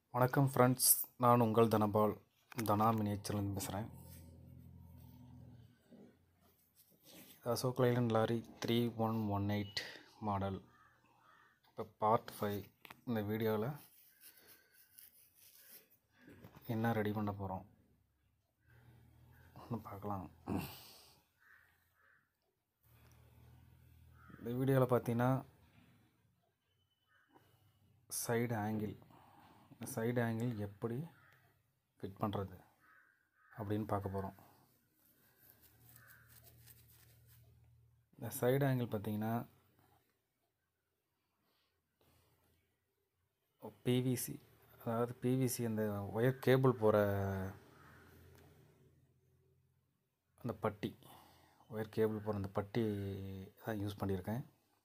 வணக்கம் ஃப்ரெண்ட்ஸ் நான் உங்கள் தனபால் தனா மினியேச்சர்லேருந்து பேசுகிறேன் Ashok Leyland lorry three one one eight model இப்போ பார்ட் ஃபைவ் இந்த வீடியோவில் என்ன ரெடி பண்ண போகிறோம் ஒன்று பார்க்கலாம் இந்த வீடியோவில் பார்த்தீங்கன்னா சைடு ஆங்கிள் சைடு ஆங்கிள் எப்படி ஃபிட் பண்ணுறது அப்படின்னு பார்க்க போகிறோம் இந்த சைடு ஆங்கிள் பார்த்தீங்கன்னா பிவிசி அதாவது பிவிசி அந்த ஒயர் கேபிள் போகிற அந்த பட்டி ஒயர் கேபிள் போகிற அந்த பட்டி தான் யூஸ் பண்ணியிருக்கேன்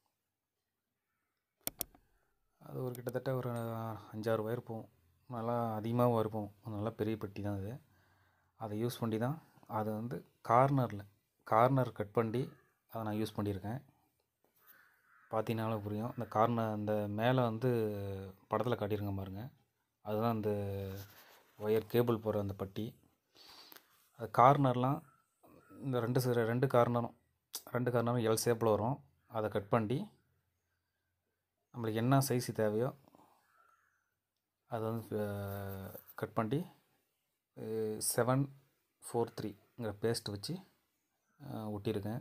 அது ஒரு கிட்டத்தட்ட ஒரு அஞ்சாறு ஒயர் போகும் நல்லா அதிகமாக ஒயர் போகும் நல்லா பெரிய பெட்டி தான் அது அதை யூஸ் பண்ணி தான் அதை வந்து கார்னரில் கார்னர் கட் பண்ணி அதை நான் யூஸ் பண்ணியிருக்கேன் பார்த்தீங்கனாலும் புரியும் அந்த கார்னர் அந்த மேலே வந்து படத்தில் காட்டியிருங்க பாருங்கள் அதுதான் அந்த ஒயர் கேபிள் போகிற அந்த பட்டி அது கார்னர்லாம் இந்த ரெண்டு சை- ரெண்டு கார்னரும் ரெண்டு கார்னரும் எல் ஷேப்பில் வரும் அதை கட் பண்ணி நம்மளுக்கு என்ன சைஸ் தேவையோ அதை வந்து கட் பண்ணி செவன் ஃபோர் த்ரீங்கிற பேஸ்ட் வச்சு அஹ், ஒட்டியிருக்கேன்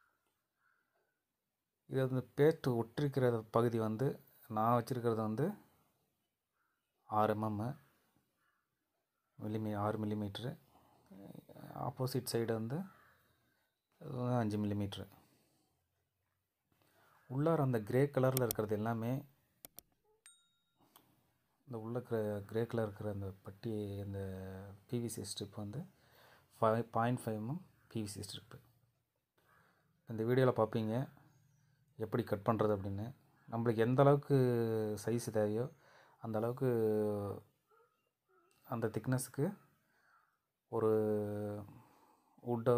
இது வந்து பேஸ்ட் ஒட்டிருக்கிற பகுதி வந்து நான் வச்சுருக்கிறது வந்து ஆறு எம்எம் மில்லிமீ ஆறு மில்லிமீட்ரு ஆப்போசிட் சைடு வந்து அது வந்து அஞ்சு மில்லிமீட்ரு உள்ளார அந்த கிரே கலரில் இருக்கிறது எல்லாமே இந்த உள்ள இருக்கிற கிரே கலர் இருக்கிற அந்த பட்டி அந்த பிவிசி ஸ்ட்ரிப் வந்து five point five mm PVC strip இந்த வீடியோவில் பார்ப்பீங்க எப்படி கட் பண்ணுறது அப்படின்னு நம்மளுக்கு எந்த அளவுக்கு சைஸ் தேவையோ அந்த அளவுக்கு அந்த திக்னஸுக்கு ஒரு உட்டோ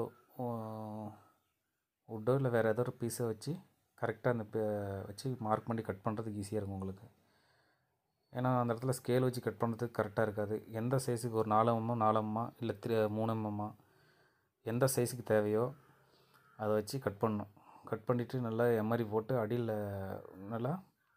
உட்டோ இல்லை வேறு ஏதோ ஒரு பீஸை வச்சு கரெக்டாக அந்த பே- வச்சு மார்க் பண்ணி கட் பண்ணுறதுக்கு ஈஸியாக இருக்கும் உங்களுக்கு ஏன்னா அந்த இடத்துல ஸ்கேல் வச்சு கட் பண்ணுறதுக்கு கரெக்டாக இருக்காது எந்த சைஸுக்கு ஒரு நாலு எம்எம் நாலு எம்மா இல்லை த்ரீ மூணு எம்எம்மா எந்த சைஸுக்கு தேவையோ அதை வச்சு கட் பண்ணணும் கட் பண்ணிவிட்டு நல்லா எம்ஆரி போட்டு அடியில் நல்லா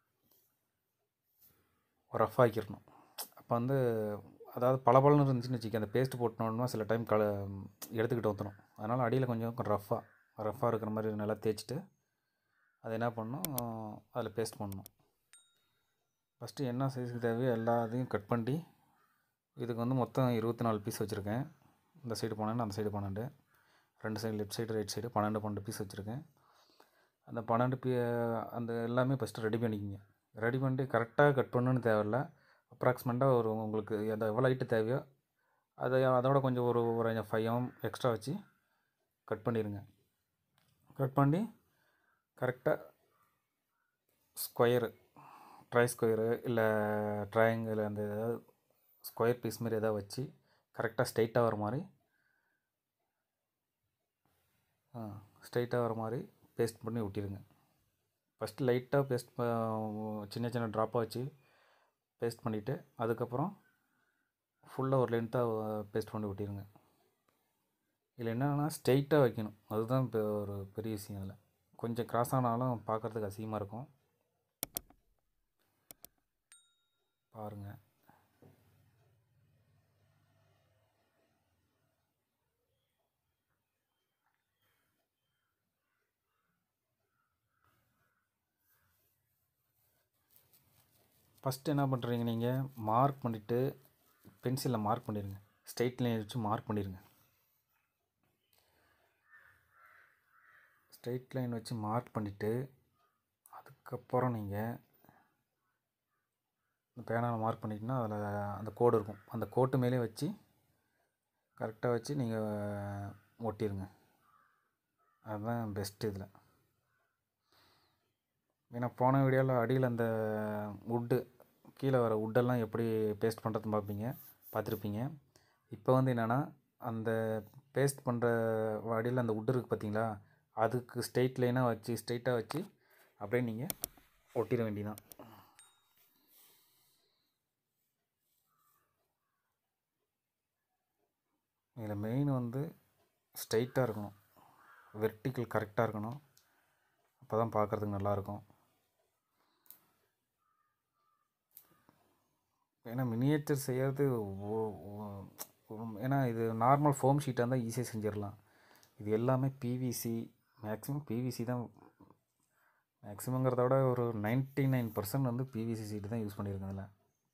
ரஃப் ஆக்கிடணும் அப்போ வந்து அதாவது பளபளன்னு இருந்துச்சுன்னு வச்சுக்க அந்த பேஸ்ட் போட்டோன்னா சில டைம் கல எடுத்துக்கிட்டு வந்துடும் அதனால் அடியில் கொஞ்சம் ரஃப்பாக ரஃப்பாக இருக்கிற மாதிரி நல்லா தேய்ச்சிட்டு அதை என்ன பண்ணணும் அதில் பேஸ்ட் பண்ணணும் ஃபஸ்ட்டு என்ன சைஸுக்கு தேவையோ எல்லாத்தையும் கட் பண்ணி இதுக்கு வந்து மொத்தம் இருபத்தி நாலு பீஸ் வச்சுருக்கேன் இந்த சைடு பன்னெண்டு அந்த சைடு பன்னெண்டு ரெண்டு side left side right side பன்னெண்டு பன்னெண்டு பீஸ் வச்சுருக்கேன் அந்த பன்னெண்டு பீ அந்த எல்லாமே ஃபஸ்ட்டு ரெடி பண்ணிக்கிங்க ரெடி பண்ணிட்டு கரெக்டாக கட் பண்ணணும்னு தேவையில்ல அப்ராக்சிமேட்டாக ஒரு உங்களுக்கு எந்த எவ்வளோ ஹைட்டு தேவையோ அதை அதோட கொஞ்சம் ஒரு ஒரு ஃபைவ் எம் எக்ஸ்ட்ரா வச்சு கட் பண்ணிடுங்க கட் பண்ணி கரெக்டாக ஸ்கொயரு ட்ரை ஸ்கொயரு இல்லை ட்ரையாங்கிள் அந்த ஏதாவது ஸ்கொயர் பீஸ் மாதிரி எதாவது வச்சு கரெக்டாக ஸ்ட்ரைட்டாக வர மாதிரி ஸ்ட்ரைட்டாக வர மாதிரி பேஸ்ட் பண்ணி ஒட்டிடுங்க ஃபஸ்ட்டு லைட்டாக பேஸ்ட் சின்ன சின்ன ட்ராப்பாக வச்சு பேஸ்ட் பண்ணிவிட்டு அதுக்கப்புறம் ஃபுல்லாக ஒரு லென்த்தாக பேஸ்ட் பண்ணி ஒட்டிடுங்க இதில் என்னென்னா ஸ்ட்ரைட்டாக வைக்கணும் அதுதான் இப்போ ஒரு பெரிய விஷயம் அதில் கொஞ்சம் கிராஸ் ஆனாலும் பார்க்குறதுக்கு அசிங்கமாக இருக்கும் பாருங்கள் ஃபஸ்ட்டு என்ன பண்ணுறீங்க நீங்கள் மார்க் பண்ணிவிட்டு பென்சிலில் மார்க் பண்ணிடுங்க ஸ்ட்ரைட் லைன் வச்சு மார்க் பண்ணிடுங்க ஸ்ட்ரைட் லைன் வச்சு மார்க் பண்ணிவிட்டு அதுக்கப்புறம் நீங்கள் இந்த பேனாவில் மார்க் பண்ணிட்டீங்கன்னா அதில் அந்த கோடு இருக்கும் அந்த கோட்டு மேலே வச்சு கரெக்டாக வச்சு நீங்கள் ஒட்டிடுங்க அதுதான் பெஸ்ட்டு இதில் ஏன்னா போன வீடியோவில் அடியில் அந்த வுட்டு கீழே வர வுட்டெல்லாம் எப்படி பேஸ்ட் பண்ணுறதுன்னு பார்ப்பீங்க பார்த்துருப்பீங்க இப்போ வந்து என்னென்னா அந்த பேஸ்ட் பண்ணுற அடியில் அந்த வுட் இருக்குது பார்த்தீங்களா அதுக்கு ஸ்ட்ரெயிட் லைனாக வச்சு ஸ்ட்ரெயிட்டாக வச்சு அப்படியே நீங்கள் ஒட்டிட வேண்டியதான் இதில் மெயின் வந்து ஸ்ட்ரைட்டாக இருக்கணும் வெர்டிக்கல் கரெக்டாக இருக்கணும் அப்போ தான் பார்க்குறதுக்கு நல்லாயிருக்கும் ஏன்னா மினியேச்சர் செய்கிறது ஒ- ஒ- ஒ- ஏன்னா இது நார்மல் ஃபோம் ஷீட்டாக இருந்தால் ஈஸியாக செஞ்சிடலாம் இது எல்லாமே பிவிசி மேக்ஸிமம் பிவிசி தான் மேக்ஸிமங்கிறத விட ஒரு 99% நைன் பர்சன்ட் வந்து பிவிசி சீட்டு தான் யூஸ் பண்ணியிருக்கேன் இதில்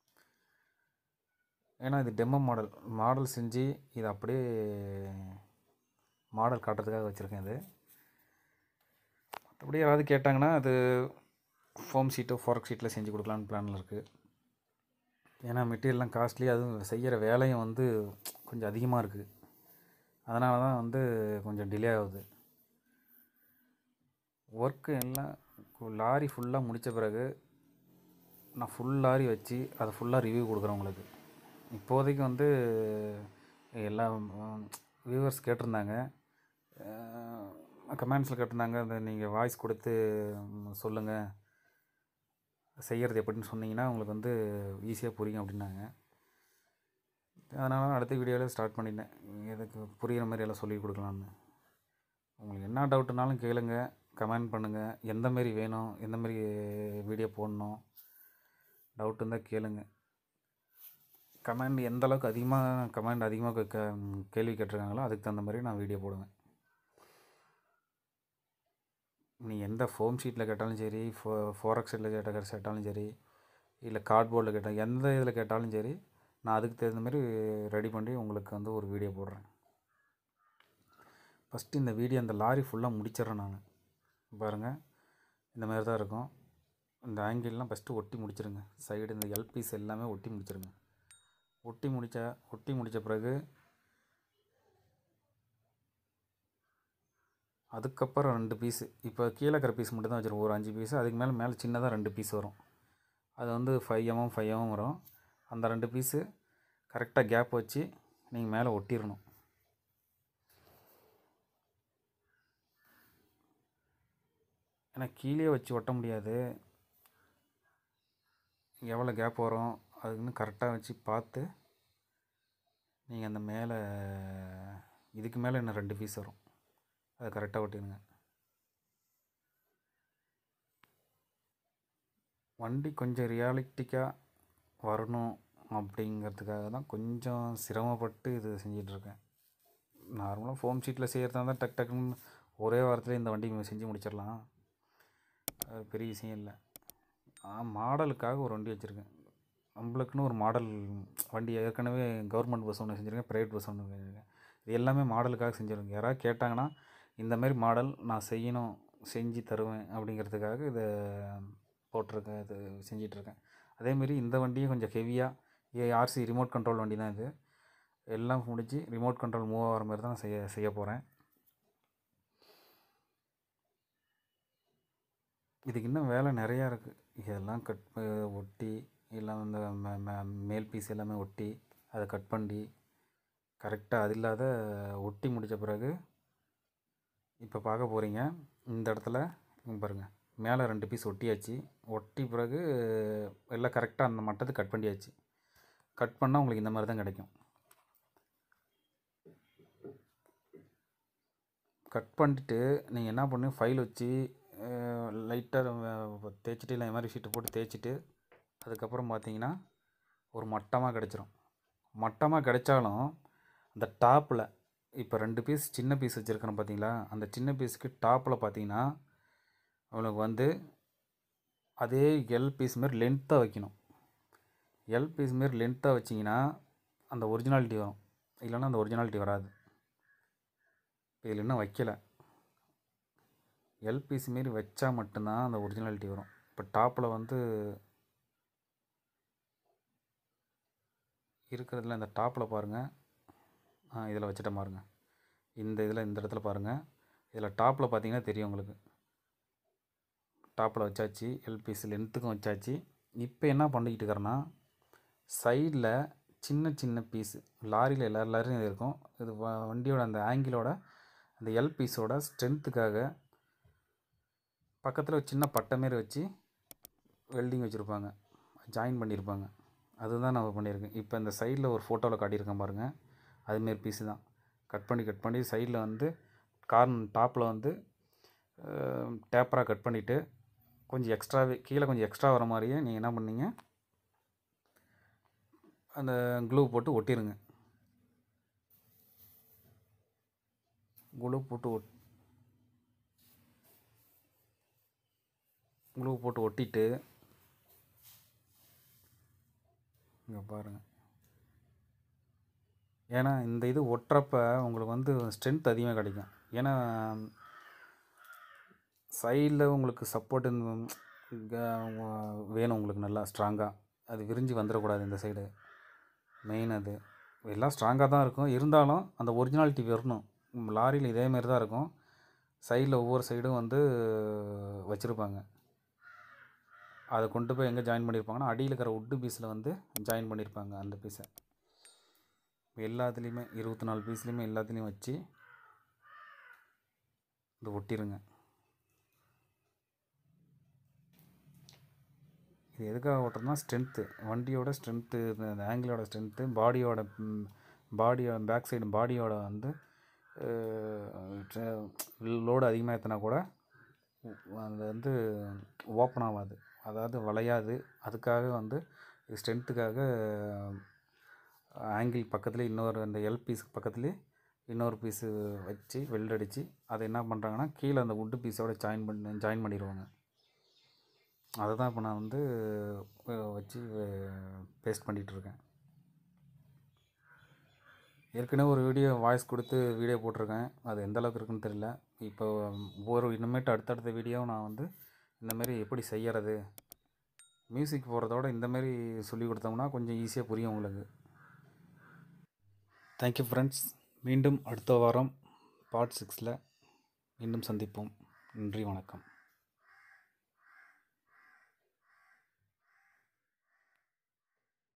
ஏன்னா இது டெமோ மாடல் மாடல் செஞ்சு இது அப்படியே மாடல் காட்டுறதுக்காக வச்சுருக்கேன் இது மற்றபடி யாராவது கேட்டாங்கன்னா அது ஃபோம் ஷீட்டோ ஃபார்க் ஷீட்டில் செஞ்சு கொடுக்கலான்னு பிளானில் இருக்குது ஏன்னா மெட்டீரியல்லாம் காஸ்ட்லி அதுவும் செய்கிற வேலையும் வந்து கொஞ்சம் அதிகமாக இருக்குது அதனால தான் வந்து கொஞ்சம் டிலே ஆகுது ஒர்க்கு எல்லாம் கு- லாரி ஃபுல்லாக முடித்த பிறகு நான் ஃபுல் லாரி வச்சு அதை ஃபுல்லாக ரிவ்யூ கொடுக்குறேன் உங்களுக்கு இப்போதைக்கு வந்து எல்லா வியூவர்ஸ் கேட்டிருந்தாங்க கமெண்ட்ஸில் கேட்டிருந்தாங்க அந்த நீங்கள் வாய்ஸ் கொடுத்து சொல்லுங்கள் செய்கிறது எப்படின்னு சொன்னீங்கன்னா உங்களுக்கு வந்து ஈஸியாக புரியும் அப்படின்னாங்க அதனால் அடுத்த வீடியோவில் ஸ்டார்ட் பண்ணிட்டேன் எதுக்கு புரிகிற மாதிரி எல்லாம் சொல்லி கொடுக்கலான்னு உங்களுக்கு என்ன டவுட்டுனாலும் கேளுங்க கமெண்ட் பண்ணுங்கள் எந்த மாரி வேணும் எந்த மாதிரி வீடியோ போடணும் டவுட் இருந்தால் கேளுங்க கமெண்ட் எந்த அளவுக்கு அதிகமாக கமெண்ட் அதிகமாக க கேள்வி கேட்டிருக்காங்களோ அதுக்கு தகுந்த மாதிரி நான் வீடியோ போடுவேன் நீ எந்த ஃபோம் ஷீட்டில் கேட்டாலும் சரி ஃபோ ஃபோரக்ஸ் ஷீட்டில் கேட்ட கேட்டாலும் சரி இல்லை கார்ட்போர்டில் கேட்டால் எந்த இதில் கேட்டாலும் சரி நான் அதுக்கு தகுந்த மாதிரி ரெடி பண்ணி உங்களுக்கு வந்து ஒரு வீடியோ போடுறேன் ஃபஸ்ட்டு இந்த வீடியோ அந்த லாரி ஃபுல்லாக முடிச்சிடுறேன் நான் பாருங்கள் இந்த மாதிரி தான் இருக்கும் இந்த ஆங்கிள்லாம் ஃபஸ்ட்டு ஒட்டி முடிச்சிருங்க சைடு இந்த எல்பிஸ் எல்லாமே ஒட்டி முடிச்சிருங்க ஒட்டி முடிச்ச ஒட்டி முடித்த பிறகு அதுக்கப்புறம் ரெண்டு பீஸு இப்போ கீழே இருக்கிற பீஸ் மட்டும் தான் வச்சுருக்கோம் ஒரு அஞ்சு பீஸு அதுக்கு மேலே மேலே சின்னதாக ரெண்டு பீஸ் வரும் அது வந்து ஃபைவ் எம்எம் ஃபைவ் எம்எம் வரும் அந்த ரெண்டு பீஸு கரெக்டாக கேப் வச்சு நீங்கள் மேலே ஒட்டிடணும் ஏன்னா கீழே வச்சு ஒட்ட முடியாது எவ்வளோ கேப் வரும் அதுக்குன்னு கரெக்டாக வச்சு பார்த்து நீங்கள் அந்த மேலே இதுக்கு மேலே இன்னும் ரெண்டு பீஸ் வரும் அதை கரெக்டாக ஒட்டிடுங்க வண்டி கொஞ்சம் ரியாலிட்டிக்காக வரணும் அப்படிங்கிறதுக்காக தான் கொஞ்சம் சிரமப்பட்டு இது செஞ்சிட்ருக்கேன் நார்மலாக ஃபோம் ஷீட்டில் செய்கிறதா இருந்தால் டக் டக்குன்னு ஒரே வாரத்தில் இந்த வண்டி செஞ்சு முடிச்சிடலாம் அது பெரிய விஷயம் இல்லை நான் மாடலுக்காக ஒரு வண்டி வச்சுருக்கேன் நம்மளுக்குன்னு ஒரு மாடல் வண்டி ஏற்கனவே கவர்மெண்ட் பஸ் ஒன்று செஞ்சுருக்கேன் ப்ரைவேட் பஸ் ஒன்று செஞ்சுருக்கேன் இது எல்லாமே மாடலுக்காக செஞ்சுருக்கேன் யாராவது கேட்டாங்கன்னா இந்த மாதிரி மாடல் நான் செய்யணும் செஞ்சு தருவேன் அப்படிங்கிறதுக்காக இதை போட்டிருக்கேன் இது செஞ்சிட்ருக்கேன் அதேமாரி இந்த வண்டியும் கொஞ்சம் ஹெவியாக ஏஆர்சி ரிமோட் கண்ட்ரோல் வண்டி தான் இது எல்லாம் முடிச்சு ரிமோட் கண்ட்ரோல் மூவ் ஆகிற மாதிரி தான் செய்ய செய்ய போகிறேன் இதுக்கு இன்னும் வேலை நிறையா இருக்குது இதெல்லாம் கட் ப- ஒட்டி எல்லாம் இந்த மே- மே- மேல் பீஸ் எல்லாமே ஒட்டி அதை கட் பண்ணி கரெக்டாக அது இல்லாத ஒட்டி முடித்த பிறகு இப்போ பார்க்க போகிறீங்க இந்த இடத்துல இங்க பாருங்க மேலே ரெண்டு பீஸ் ஒட்டியாச்சு ஒட்டி பிறகு எல்லாம் கரெக்டாக அந்த மட்டத்துக்கு கட் பண்ணியாச்சு கட் பண்ணால் உங்களுக்கு இந்த மாதிரி தான் கிடைக்கும் கட் பண்ணிட்டு நீங்கள் என்ன பண்ணுங்க ஃபைல் வச்சு லைட்டாக தேய்ச்சிட்டு இல்லை இந்த மாதிரி ஷீட்டை போட்டு தேய்ச்சிட்டு அதுக்கப்புறம் பார்த்தீங்கன்னா ஒரு மட்டமாக கிடச்சிரும் மட்டமாக கிடைச்சாலும் அந்த டாப்பில் இப்போ ரெண்டு பீஸ் சின்ன பீஸ் வச்சுருக்கிறேன் பார்த்தீங்களா அந்த சின்ன பீஸுக்கு டாப்பில் பார்த்தீங்கன்னா உங்களுக்கு வந்து அதே எல் பீஸ் மாரி லென்த்தாக வைக்கணும் எல் பீஸ் மாரி லென்த்தாக வச்சிங்கன்னா அந்த ஒரிஜினாலிட்டி வரும் இல்லைன்னா அந்த ஒரிஜினாலிட்டி வராது இதில் இன்னும் வைக்கலை எல் பீஸ் மாரி வச்சா மட்டும்தான் அந்த ஒரிஜினாலிட்டி வரும் இப்போ டாப்பில் வந்து இருக்கிறதுல இந்த டாப்பில் பாருங்கள் ஆ இதில் வச்சுட்டேன் பாருங்கள் இந்த இதில் இந்த இடத்துல பாருங்கள் இதில் டாப்பில் பார்த்தீங்கன்னா தெரியும் உங்களுக்கு டாப்பில் வச்சாச்சு எல்பிஎஸ் லென்த்துக்கும் வச்சாச்சு இப்போ என்ன பண்ணிக்கிட்டு இருக்கிறேன்னா சைடில் சின்ன சின்ன பீஸு லாரியில் எல்லா லாரியும் இருக்கும் இது வ- வண்டியோட அந்த ஆங்கிளோட அந்த எல் பீஸோட ஸ்ட்ரென்த்துக்காக பக்கத்தில் ஒரு சின்ன பட்டை மாரி வச்சு வெல்டிங் வச்சுருப்பாங்க ஜாயின் பண்ணியிருப்பாங்க அதுதான் நான் பண்ணியிருக்கேன் இப்போ இந்த சைடில் ஒரு ஃபோட்டோவில் காட்டியிருக்கேன் பாருங்கள் அதுமாரி பீஸு தான் கட் பண்ணி கட் பண்ணி சைடில் வந்து கார்ன் டாப்பில் வந்து டேப்பராக கட் பண்ணிவிட்டு கொஞ்சம் எக்ஸ்ட்ராவே கீழே கொஞ்சம் எக்ஸ்ட்ரா வர மாதிரியே நீங்கள் என்ன பண்ணீங்க அந்த க்ளூ போட்டு ஒட்டிடுங்க க்ளூ போட்டு ஒட் க்ளூ போட்டு ஒட்டிட்டு இங்கே பாருங்கள் ஏன்னா இந்த இது ஒட்டுறப்ப உங்களுக்கு வந்து ஸ்ட்ரென்த் அதிகமாக கிடைக்கும் ஏன்னா சைடில் உங்களுக்கு சப்போர்ட் வேணும் உங்களுக்கு நல்லா ஸ்ட்ராங்காக அது விரிஞ்சு வந்துடக்கூடாது இந்த சைடு மெயின் அது எல்லாம் ஸ்ட்ராங்காக தான் இருக்கும் இருந்தாலும் அந்த ஒரிஜினாலிட்டி வரணும் லாரியில் இதேமாரி தான் இருக்கும் சைடில் ஒவ்வொரு சைடும் வந்து வச்சுருப்பாங்க அதை கொண்டு போய் எங்கே ஜாயின் பண்ணியிருப்பாங்கன்னா அடியில் இருக்கிற உட்டு பீஸில் வந்து ஜாயின் பண்ணியிருப்பாங்க அந்த பீஸை எல்லாத்துலேயுமே இருபத்தி நாலு பீஸ்லேயுமே எல்லாத்துலேயும் வச்சு இது ஒட்டிடுங்க இது எதுக்காக ஓட்டுறதுனா ஸ்ட்ரென்த்து வண்டியோட ஸ்ட்ரென்த்து இந்த ஆங்கிளோட ஸ்ட்ரென்த்து பாடியோட பாடியோட பேக் சைடு பாடியோட வந்து லோடு அதிகமாக ஏற்றினா கூட அது வந்து ஓப்பன் ஆகாது அதாவது வளையாது அதுக்காக வந்து ஸ்ட்ரென்த்துக்காக ஆங்கிள் பக்கத்துலேயே இன்னொரு அந்த எல் பீஸ் பக்கத்துலேயே இன்னொரு பீஸு வச்சு வெல்ட் அடித்து அதை என்ன பண்ணுறாங்கன்னா கீழே அந்த உட்டு பீஸோட ஜாயின் பண்ணி ஜாயின் பண்ணிடுவாங்க அதை தான் இப்போ நான் வந்து வச்சு பேஸ்ட் பண்ணிகிட்ருக்கேன் ஏற்கனவே ஒரு வீடியோ வாய்ஸ் கொடுத்து வீடியோ போட்டிருக்கேன் அது எந்த அளவுக்கு இருக்குன்னு தெரியல இப்போ ஒரு இனிமேட்டு அடுத்தடுத்த வீடியோ நான் வந்து இந்தமாரி எப்படி செய்யறது மியூசிக் போடுறதோட இந்தமாரி சொல்லி கொடுத்தோம்னா கொஞ்சம் ஈஸியாக புரியும் உங்களுக்கு தேங்க்யூ ஃப்ரெண்ட்ஸ் மீண்டும் அடுத்த வாரம் பார்ட் சிக்ஸில் மீண்டும் சந்திப்போம் நன்றி வணக்கம்